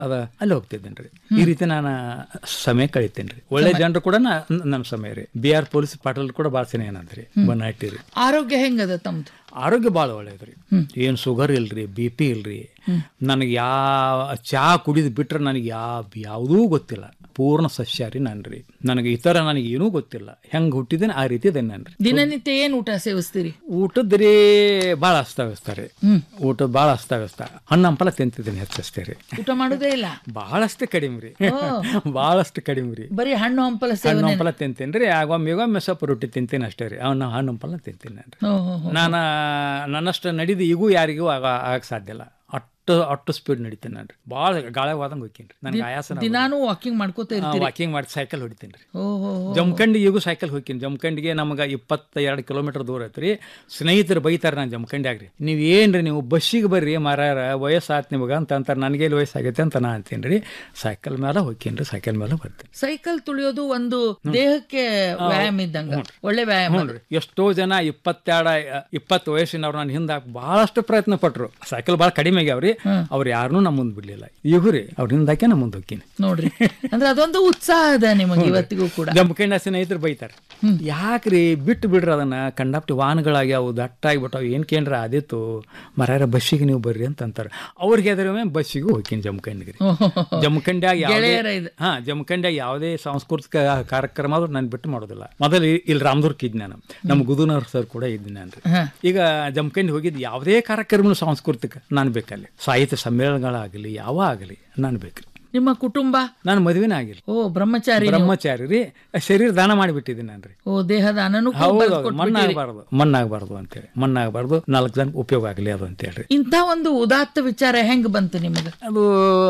ಅದ ಅಲ್ಲಿ ಹೋಗ್ತಿದ್ದೇನೆ ರೀ ಈ ರೀತಿ ನಾನು ಸಮಯ ಕಳಿತೇನೆ ರೀ ಒಳ್ಳೆ ಜನರು ಕೂಡ ನನ್ನ ಸಮಯ ರೀ ಬಿ ಆರ್ ಪೊಲೀಸ್ ಪಾಟೀಲ್ ಕೂಡ ಭಾಳ ಚೆನ್ನಾಗಿ ಏನಂದ್ರಿ ಬನ್ನಾಟಿ ರೀ ಆರೋಗ್ಯ ಹೆಂಗದ ತಮ್ದು ಆರೋಗ್ಯ ಭಾಳ ಒಳ್ಳೇದ್ರಿ ಏನು ಶುಗರ್ ಇಲ್ರಿ ಬಿ ಪಿ ಇಲ್ರಿ ನನಗೆ ಯಾವ ಚಹಾ ಕುಡಿದು ಬಿಟ್ರೆ ನನಗೆ ಯಾವ ಯಾವುದೂ ಗೊತ್ತಿಲ್ಲ ಪೂರ್ಣ ಸಸ್ಯಾರಿ ನಾನು ರೀ ನನಗೆ ಇತರ ನನಗೆ ಏನೂ ಗೊತ್ತಿಲ್ಲ ಹೆಂಗೆ ಹುಟ್ಟಿದ್ದೇನೆ ಆ ರೀತಿ ಇದ್ದೇನೆ ನಾನು ರೀ ದಿನನಿತ್ಯ ಏನ್ ಊಟ ಸೇವಿಸ್ತೀರಿ ಊಟದ ರೀ ಭಾಳ ಅಸ್ತವ್ಯಸ್ತ ರೀ ಊಟದ ಭಾಳ ಅಸ್ತವ್ಯಸ್ತ ಹಣ್ಣು ಹಂಪಲ ತಿಂತಿದ್ದೀನಿ ಹೆಚ್ಚಷ್ಟೇ ರೀ ಊಟ ಮಾಡುದೇ ಇಲ್ಲ ಭಾಳಷ್ಟು ಕಡಿಮೆ ರೀ ಭಾಳಷ್ಟು ಕಡಿಮೆ ರೀ ಬರೀ ಹಣ್ಣು ಹಂಪಲ ಹಣ್ಣು ಸೇವನೆ ಹಂಪಲ ತಿಂತೀನಿ ರೀ ಆಗೊಮ್ಮೆ ಈಗೊಮ್ಮೆ ಸ್ವಲ್ಪ ರೊಟ್ಟಿ ತಿಂತೀನಿ ಅಷ್ಟೇ ರೀ ಅವನ್ನ ಹಣ್ಣು ಹಂಪಲ ತಿಂತೀನಿ ನಾನು ರೀ ಓ, ಹೋ, ಹೋ. ನಾನು ನನ್ನಷ್ಟು ನಡಿದು ಈಗೂ ಯಾರಿಗೂ ಆಗ ಆಗಕ್ಕೆ ಸಾಧ್ಯ ಇಲ್ಲ ಅಷ್ಟು ಅಷ್ಟು ಸ್ಪೀಡ್ ನಡಿತೀನಿ ನಾನು ರೀ ಭಾಳ ಗಾಳವಾದಂಗೆ ಹೋಗ್ತೀನಿ ರೀ ನನಗೆ ಆಯಾಸ ದಿನಾನು ವಾಕಿಂಗ್ ಮಾಡ್ಕೋತ ಇರ್ತೀರಿ ವಾಕಿಂಗ್ ಮಾಡಿ ಸೈಕಲ್ ಹೊಡಿತೀನಿ ರೀ ಓ ಹೋ ಹೋ. ಜಮಖಂಡಿ ಈಗೂ ಸೈಕಲ್ ಹೋಗ್ತೀನಿ ಜಮಖಂಡಿಗೆ ನಮಗೆ ಇಪ್ಪತ್ತ ಎರಡು ಕಿಲೋಮೀಟರ್ ದೂರ ಐತ್ರಿ ಸ್ನೇಹಿತರು ಬೈತಾರೆ ನಾನು ಜಮಖಂಡಿ ಆಗ್ರಿ ನೀವು ಏನ್ರಿ ನೀವು ಬಸ್ಸಿಗೆ ಬರ್ರಿ ಮಾರಾರ ವಯಸ್ಸಾತ್ ನಿಮಗೆ ಅಂತ ಅಂತಾರೆ ನನಗೆ ಇಲ್ಲಿ ವಯಸ್ಸಾಗೈತೆ ಅಂತ ನಾ ಅಂತೀನಿ ರೀ ಸೈಕಲ್ ಮೇಲೆ ಹೋಗ್ತೀನಿ ರೀ ಸೈಕಲ್ ಮೇಲೆ ಬರ್ತೀನಿ ಸೈಕಲ್ ತುಳಿಯೋದು ಒಂದು ದೇಹಕ್ಕೆ ವ್ಯಾಯಾಮ ಇದ್ದಂಗ ಒಳ್ಳೆ ವ್ಯಾಯಾಮ ಅದು. ನೋಡ್ರಿ ಎಷ್ಟೋ ಜನ ಇಪ್ಪತ್ತೆರಡ ಇಪ್ಪತ್ತು ವಯಸ್ಸಿನವ್ರು ನಾನು ಹಿಂದೆ ಬಹಳಷ್ಟು ಪ್ರಯತ್ನ ಪಟ್ರು ಸೈಕಲ್ ಭಾಳ ಕಡಿಮೆ ಆಗ್ಯಾವ್ರಿ ಅವ್ರು ಯಾರನ್ನೂ ನಮ್ಮ ಮುಂದೆ ಬಿಡ್ಲಿಲ್ಲ ಈಗ ರೀ ಅವ್ರ ಹಿಂದಾಕೆ ನಮ್ಮ ಮುಂದೆ ಹೋಗ್ತೀನಿ ನೋಡ್ರಿ ಅಂದ್ರೆ ಅದೊಂದು ಉತ್ಸಾಹ ಅದ ನಿಮಗೆ ಇವತ್ತಿಗೂ ಕೂಡ ಜಮಖಂಡ ಸ್ನೇಹಿತರು ಬೈತಾರೆ ಯಾಕ್ರಿ ಬಿಟ್ಟು ಬಿಡ್ರಿ ಅದನ್ನ ಕಂಡಾಪ್ಟಿ ವಾಹನಗಳಾಗ್ಯಾವು ದಟ್ಟಾಗ್ಬಿಟ್ಟಾವು ಏನ್ ಕೇಂದ್ರ ಆದಿತ್ತು ಮರಾರ ಬಸ್ಸಿಗೆ ನೀವು ಬರ್ರಿ ಅಂತ ಅಂತಾರೆ ಅವ್ರಿಗೆ ಎದುರೇ ಬಸ್ಸಿಗೆ ಹೋಗ್ತೀನಿ ಜಮಖಂಡಿಗೆ ಓ, ಹೋ, ಹೋ, ಹೋ. ಜಮಖಂಡ್ಯಾಗ ಯಾವುದೇ ಗೆಳೆಯರ ಇದು ಹಾ ಜಮಖಂಡ್ಯಾಗ ಯಾವುದೇ ಸಾಂಸ್ಕೃತಿಕ ಕಾರ್ಯಕ್ರಮ ಆದ್ರೂ ನಾನು ಬಿಟ್ಟು ಮಾಡೋದಿಲ್ಲ ಮೊದಲು ಇ- ಇಲ್ಲಿ ರಾಮದುರ್ಗ್ ಇದ್ದೆ ನಾನು ನಮ್ಮ ಗುದುನರ್ ಸರ್ ಕೂಡ ಇದ್ದೀನಿ ನಾನು ಹಾ. ಈಗ ಜಮಖಂಡಿ ಹೋಗಿದ್ದು ಯಾವುದೇ ಕಾರ್ಯಕ್ರಮ ಸಾಂಸ್ಕೃತಿಕ ನಾನು ಬೇಕಲ್ಲಿ ಸಾಹಿತ್ಯ ಸಮ್ಮೇಳನಗಳಾಗಲಿ ಯಾವ ಆಗಲಿ ನಾನು ಬೇಕು ನಿಮ್ಮ ಕುಟುಂಬ ನಾನು ಮದುವೆನೇ ಆಗಿಲ್ಲ ಓ ಬ್ರಹ್ಮಚಾರಿ ನೀವು. ಬ್ರಹ್ಮಚಾರಿ ರೀ ಶರೀರ ದಾನ ಮಾಡಿಬಿಟ್ಟಿದ್ದೀನಿ ನಾನು ರೀ ಓ ದೇಹದ ಅನನು ಹೌದು ಮಣ್ಣಾಗಬಾರ್ದು ಮಣ್ಣಾಗಬಾರ್ದು ಅಂತೇಳಿ ಮಣ್ಣಾಗಬಾರ್ದು ನಾಲ್ಕು ಜನ ಉಪಯೋಗ ಆಗಲಿ ಅದು ಅಂತೇಳಿ ಇಂಥ ಒಂದು ಉದಾತ್ತ ವಿಚಾರ ಹೆಂಗ್ ಬಂತು ನಿಮಗೆ ಅದು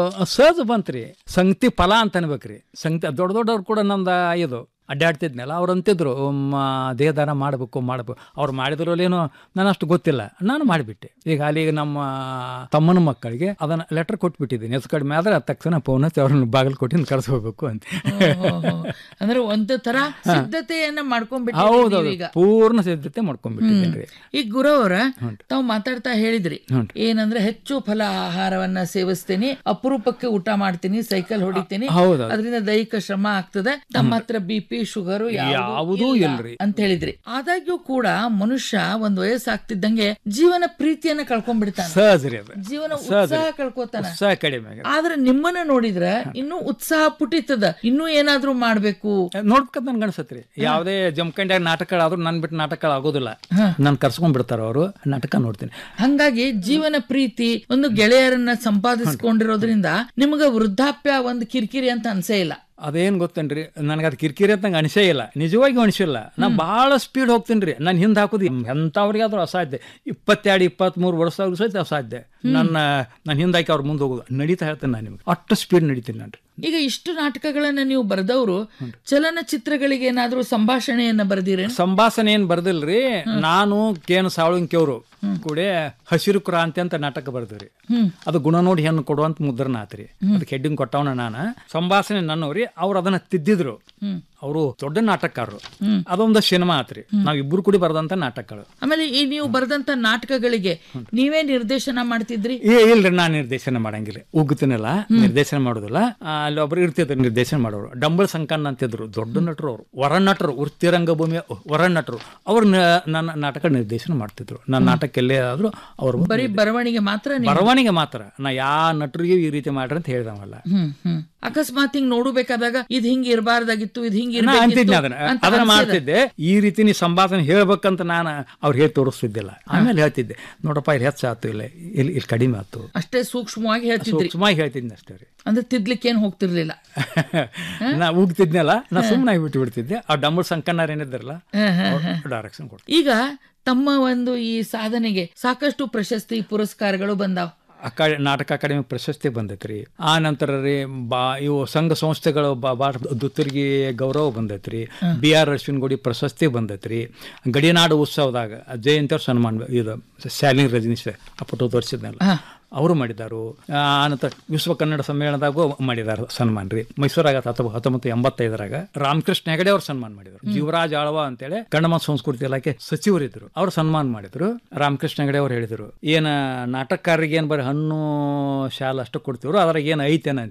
ಸಹಜ ಬಂತ್ರಿ ಸಂಗತಿ ಫಲ ಅಂತ ಅನ್ಬೇಕ್ರಿ ಸಂಗತಿ ದೊಡ್ಡ ದೊಡ್ಡವ್ರು ಕೂಡ ನಂದು ಇದು ಅಡ್ಡಾಡ್ತಿದ್ನಲ್ಲ ಅವ್ರು ಅಂತಿದ್ರು ಮ, ದೇಹದಾನ ಮಾಡಬೇಕು ಮಾಡಬೇಕು ಅವ್ರು ಮಾಡಿದ್ರಲ್ಲೇನೋ ನಾನು ಅಷ್ಟು ಗೊತ್ತಿಲ್ಲ ನಾನು ಮಾಡಿಬಿಟ್ಟೆ ಈಗ ಅಲ್ಲಿ ನಮ್ಮ ತಮ್ಮನ ಮಕ್ಕಳಿಗೆ ಅದನ್ನ ಲೆಟರ್ ಕೊಟ್ಬಿಟ್ಟಿದ್ದೀನಿ ಹೆಚ್ಚು ಕಡಿಮೆ ಆದ್ರೆ ಅದ್ ತಕ್ಷಣ ಫೋನ್ ಹಚ್ಚಿ ಅವ್ರನ್ನ ಬಾಗಲಕೋಟಿಂದ ಕಳಿಸ್ಕೋಬೇಕು ಅಂತ ಓ, ಹೋ, ಹೋ. ಅಂದ್ರೆ ಒಂದು ತರ ಸಿದ್ಧತೆಯನ್ನ ಮಾಡ್ಕೊಂಡ್ಬಿಟ್ಟಿರಿ ಹೌದೌದು ನೀವೀಗ ಪೂರ್ಣ ಸಿದ್ಧತೆ ಮಾಡ್ಕೊಂಡ್ಬಿಟ್ಟಿದ್ದೀನಿ ರೀ ಈಗ ಗುರವ್ರ ತಾವು ಮಾತಾಡ್ತಾ ಹೇಳಿದ್ರಿ ಹ್ಞೂನ್ರಿ. ಏನಂದ್ರೆ ಹೆಚ್ಚು ಫಲ ಆಹಾರವನ್ನ ಸೇವಿಸ್ತೀನಿ ಅಪರೂಪಕ್ಕೆ ಊಟ ಮಾಡ್ತೀನಿ ಸೈಕಲ್ ಹೊಡಿತೀನಿ ಹೌದೌದು. ಅದರಿಂದ ದೈಹಿಕ ಶ್ರಮ ಆಗ್ತದೆ ತಮ್ಮ ಹತ್ರ ಬಿ ಪಿ ಶುಗರು ಯಾವುದೂ ಇಲ್ರಿ. ಅಂತ ಹೇಳಿದ್ರಿ ಆದಾಗ್ಯೂ ಕೂಡ ಮನುಷ್ಯ ಒಂದ್ ವಯಸ್ಸಾಗ್ತಿದ್ದಂಗೆ ಜೀವನ ಪ್ರೀತಿಯನ್ನ ಕಳ್ಕೊಂಡ್ಬಿಡ್ತಾನೆ ಸಹಜ ರೀ ಅದು ಜೀವನ ಸಹಜ ಉತ್ಸಾಹ ರೀ. ಕಳ್ಕೊತಾನ ಉತ್ಸಾಹ ಕಡಿಮೆ ಆಗಿದೆ ಆದ್ರೆ ನಿಮ್ಮನ್ನ ನೋಡಿದ್ರೆ ಇನ್ನೂ ಉತ್ಸಾಹ ಪುಟಿತದ ಇನ್ನೂ ಏನಾದ್ರೂ ಮಾಡ್ಬೇಕು ನೋಡ್ಬೇಕಂತ ನನ್ಗೆ ಅನ್ಸತ್ರಿ ಯಾವುದೇ ಜಮಖಂಡ್ಯಾಗ ನಾಟಕಗಳಾದ್ರೂ ನನ್ ಬಿಟ್ಟು ನಾಟಕಗಳು ಆಗೋದಿಲ್ಲ ನಾನು ಕರ್ಸ್ಕೊಂಡ್ ಬಿಡ್ತಾರ ಅವರು ನಾಟಕ ನೋಡ್ತೀನಿ ಹಂಗಾಗಿ ಜೀವನ ಪ್ರೀತಿ ಒಂದು ಗೆಳೆಯರನ್ನ ಸಂಪಾದಿಸ್ಕೊಂಡಿರೋದ್ರಿಂದ ನಿಮ್ಗ ವೃದ್ಧಾಪ್ಯ ಒಂದು ಕಿರಿಕಿರಿ ಅಂತ ಅನ್ಸೇ ಇಲ್ಲ ಅದೇನ್ ಗೊತ್ತೇನ್ರಿ ನನಗೆ ಅದು ಕಿರಿಕಿರಿ ಅಂತ ನಂಗೆ ಅನಿಸೇ ಇಲ್ಲ ನಿಜವಾಗಿ ಅನಿಸಿಲ್ಲ ನಾ ಭಾಳ ಸ್ಪೀಡ್ ಹೋಗ್ತೀನಿ ರೀ ನಾನು ಹಿಂದೆ ಹಾಕೋದು ಎಂಥವ್ರಿಗಾದ್ರೂ ಅಸಾಧ್ಯ ಇಪ್ಪತ್ತೆರಡು ಇಪ್ಪತ್ತ್ಮೂರು ವರ್ಷ ಸಹಿತ ಅಸಾಧ್ಯ ನನ್ನ ನಾನು ಹಿಂದೆ ಹಾಕಿ ಅವ್ರ ಮುಂದೆ ಹೋಗೋದು ನಡೀತಾ ಹೇಳ್ತೇನೆ ನಾನು ನಿಮ್ಗೆ ಅಷ್ಟು ಸ್ಪೀಡ್ ನಡೀತೀನಿ ನಾನು ಈಗ ಇಷ್ಟು ನಾಟಕಗಳನ್ನ ನೀವು ಬರೆದವರು ಚಲನಚಿತ್ರಗಳಿಗೆ ಏನಾದ್ರೂ ಸಂಭಾಷಣೆಯನ್ನ ಬರೆದಿರೇನು ಸಂಭಾಷಣೆ ಏನ್ ಬರ್ದಿಲ್ರಿ ನಾನು ಕೇನ್ ಸಾಳುಂಕಿಯವರು ಕೂಡ ಹಸಿರು ಕ್ರಾಂತಿ ಅಂತ ನಾಟಕ ಬರ್ದ್ರಿ ಅದು ಗುಣ ನೋಡಿ ಹೆಣ್ಣು ಕೊಡುವಂತ ಮುದ್ರಣ ಆತ್ರಿ ಅದಕ್ಕೆ ಹೆಡ್ಡಿಂಗ್ ಕೊಟ್ಟವನ ನಾನು ಸಂಭಾಷಣೆ ನನ್ನವ್ರಿ ಅವ್ರು ಅದನ್ನ ತಿದ್ದಿದ್ರು ಅವರು ದೊಡ್ಡ ನಾಟಕಕಾರರು ಅದೊಂದು ಸಿನಿಮಾ ಆತ್ರಿ ನಾವ್ ಇಬ್ರು ಕೂಡಿ ಬರೆದಂತ ನಾಟಕಗಳು ಆಮೇಲೆ ಈ ನೀವು ಬರೆದಂತ ನಾಟಕಗಳಿಗೆ ನೀವೇ ನಿರ್ದೇಶನ ಮಾಡ್ತಿದ್ರಿ ಏ ಇಲ್ರಿ ನಾನ್ ನಿರ್ದೇಶನ ಮಾಡಂಗಿಲ್ಲ ಉಗ್ತೀನಲ್ಲ ನಿರ್ದೇಶನ ಮಾಡೋದಿಲ್ಲ ಆ, ಅಲ್ಲಿ ಒಬ್ರು ಇರ್ತಿದ್ರು ನಿರ್ದೇಶನ ಮಾಡೋರು ಡಂಬಲ್ ಸಂಕಣ್ಣ ಅಂತಿದ್ರು ದೊಡ್ಡ ನಟರು ಅವರು ವರ ನಟರು ವೃತ್ತಿ ರಂಗಭೂಮಿಯ ವರ ನಟರು ಅವ್ರು ನ- ನನ್ನ ನಾಟಕ ನಿರ್ದೇಶನ ಮಾಡ್ತಿದ್ರು ನನ್ನ ನಾಟಕ ಎಲ್ಲೇ ಆದ್ರೂ ಅವ್ರು ಬಂದು ಬರೀ ಬರವಣಿಗೆ ಮಾತ್ರ ನೀವು ಬರವಣಿಗೆ ಮಾತ್ರ ನಾ ಯಾವ ನಟರಿಗೂ ಈ ರೀತಿ ಮಾಡ್ರಿ ಅಂತ ಹೇಳಿದವಲ್ಲ ಹ್ಮ್ ಹ್ಮ್ ಅಕಸ್ಮಾತ್ ಹಿಂಗ್ ನೋಡಬೇಕಾದಾಗ ಇದ್ ಹಿಂಗ್ ಇರ್ಬಾರ್ದಾಗಿತ್ತು ಇದ್ ಹಿಂಗ್ ನಾ ಅಂತಿದ್ದೆ ಅದನ್ನ ಅಂತ ಅದನ್ನ ಅನ್ಸಿದ? ಮಾಡ್ತಿದ್ದೆ ಈ ರೀತಿ ನೀ ಸಂಭಾಷಣೆ ಹೇಳ್ಬೇಕಂತ ನಾನು ಅವ್ರು ಹೇಳಿ ತೋರಿಸ್ತಿದ್ದಿಲ್ಲ ಆಮೇಲೆ ಹೇಳ್ತಿದ್ದೆ ನೋಡಪ್ಪ ಇಲ್ಲಿ ಹೆಚ್ಚು ಆತು ಇಲ್ಲ ಇಲ್ಲಿ ಇಲ್ಲಿ ಕಡಿಮೆ ಆತು ಅಷ್ಟೇ ಸೂಕ್ಷ್ಮವಾಗಿ ಹೇಳ್ತಿದ್ರಿ ಸುಮಾಗಿ ಹೇಳ್ತಿದ್ದೆ ಅಷ್ಟೇ ರೀ ಅಂದ್ರೆ ತಿದ್ಲಿಕ್ಕೆ ಏನ್ ಹೋಗ್ತಿರ್ಲಿಲ್ಲ ನಾ ಉಗ್ತಿದ್ನಲ್ಲ ನಾ ಸುಮ್ಮನೆ ಬಿಟ್ಟು ಬಿಡ್ತಿದ್ದೆ ಆ ಡಂಬಲ್ ಸಂಕಣ್ಣರ್ ಏನಿದ್ದಾರಲ್ಲ ಡೈರೆಕ್ಷನ್ ಕೊಡ್ತಾರೆ ಈಗ ತಮ್ಮ ಒಂದು ಈ ಸಾಧನೆಗೆ ಸಾಕಷ್ಟು ಪ್ರಶಸ್ತಿ ಪುರಸ್ಕಾರಗಳು ಬಂದಾವ್ ಅಕಾ ನಾಟಕ ಅಕಾಡೆಮಿ ಪ್ರಶಸ್ತಿ ಬಂದೈತ್ರಿ ಆ ನಂತರ ರೀ ಬಾ ಇವು ಸಂಘ ಸಂಸ್ಥೆಗಳು ಬಾ ಭಾಳ ದುತ್ತರಿಗೆ ಗೌರವ ಬಂದೈತ್ರಿ ಬಿ ಆರ್ ಅಶ್ವಿನ್ಗುಡಿ ಪ್ರಶಸ್ತಿ ಬಂದೈತ್ರಿ ಗಡಿನಾಡು ಉತ್ಸವದಾಗ ಜಯಂತಿ ಅವ್ರ ಸನ್ಮಾನ ಇದು ಶಾಲಿನಿ ರಜನೀಶ್ ಅಪ್ಪಟ್ಟು ತೋರಿಸಿದ್ನಲ್ಲ ಅವರು ಮಾಡಿದಾರು ಆ ನಂತರ ವಿಶ್ವ ಕನ್ನಡ ಸಮ್ಮೇಳನದಾಗೂ ಮಾಡಿದಾರ ಸನ್ಮಾನ ರೀ ಮೈಸೂರಾಗ ಹತ್ತೊಂಬತ್ತು ಹತ್ತೊಂಬತ್ತು ಎಂಬತ್ತೈದರಾಗ ರಾಮಕೃಷ್ಣ ಹೆಗಡೆ ಅವ್ರು ಸನ್ಮಾನ ಮಾಡಿದ್ರು ಜೀವರಾಜ್ ಆಳ್ವ ಅಂತೇಳಿ ಕನ್ನಡ ಮತ್ತು ಸಂಸ್ಕೃತಿ ಇಲಾಖೆ ಸಚಿವರಿದ್ರು ಅವ್ರು ಸನ್ಮಾನ ಮಾಡಿದ್ರು ರಾಮಕೃಷ್ಣ ಹೆಗಡೆ ಅವ್ರು ಹೇಳಿದ್ರು ಏನ ನಾಟಕಕಾರರಿಗೆ ಏನ್ ಬರೀ ಹಣ್ಣು ಶಾಲ ಅಷ್ಟು ಕೊಡ್ತಿವ್ರು ಅದ್ರಾಗ ಏನ್ ಐತೇನ